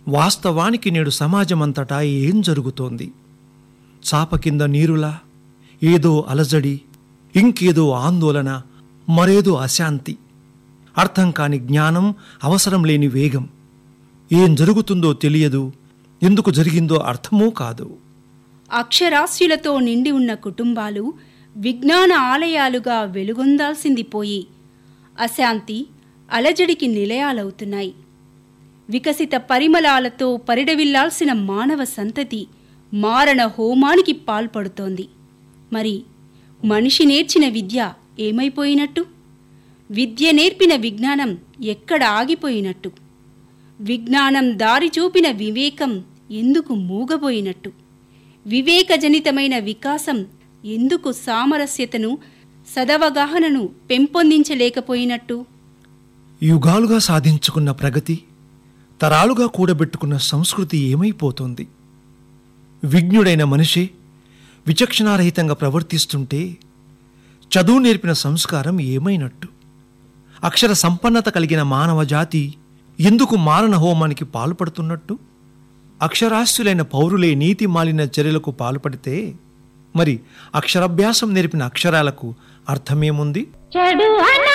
వాస్తవానికి నేడు సమాజమంతటా ఏం జరుగుతోంది చాప కింద నీరులా ఏదో అలజడి ఇంకేదో ఆందోళన మరేదో అశాంతి అర్థం కాని జ్ఞానం అవసరం లేని వేగం ఏం జరుగుతుందో తెలియదు ఎందుకు జరిగిందో అర్థమూ కాదు అక్షరాస్యులతో నిండి ఉన్న కుటుంబాలు విజ్ఞాన ఆలయాలుగా వెలుగొందాల్సింది పోయి అశాంతి అలజడికి నిలయాలవుతున్నాయి వికసిత పరిమళాలతో పరిడవిల్లాల్సిన మానవ సంతతి మారణ హోమానికి పాల్పడుతోంది మరి మనిషి నేర్చిన విద్య ఏమైపోయినట్టు విద్య నేర్పిన విజ్ఞానం ఎక్కడ ఆగిపోయినట్టు విజ్ఞానం దారి చూపిన వివేకం ఎందుకు మూగబోయినట్టు వివేకజనితమైన వికాసం ఎందుకు సామరస్యతను సదవగాహనను పెంపొందించలేకపోయినట్టు యుగాలుగా సాధించుకున్న ప్రగతి తరాలుగా కూడబెట్టుకున్న సంస్కృతి ఏమైపోతుంది విజ్ఞుడైన మనిషి విచక్షణారహితంగా ప్రవర్తిస్తుంటే చదువు నేర్పిన సంస్కారం ఏమైనట్టు అక్షర సంపన్నత కలిగిన మానవ జాతి ఎందుకు మారణ హోమానికి పాల్పడుతున్నట్టు అక్షరాస్యులైన పౌరులే నీతి మాలిన చర్యలకు పాల్పడితే మరి అక్షరాభ్యాసం నేర్పిన అక్షరాలకు అర్థమేముంది చెడు అన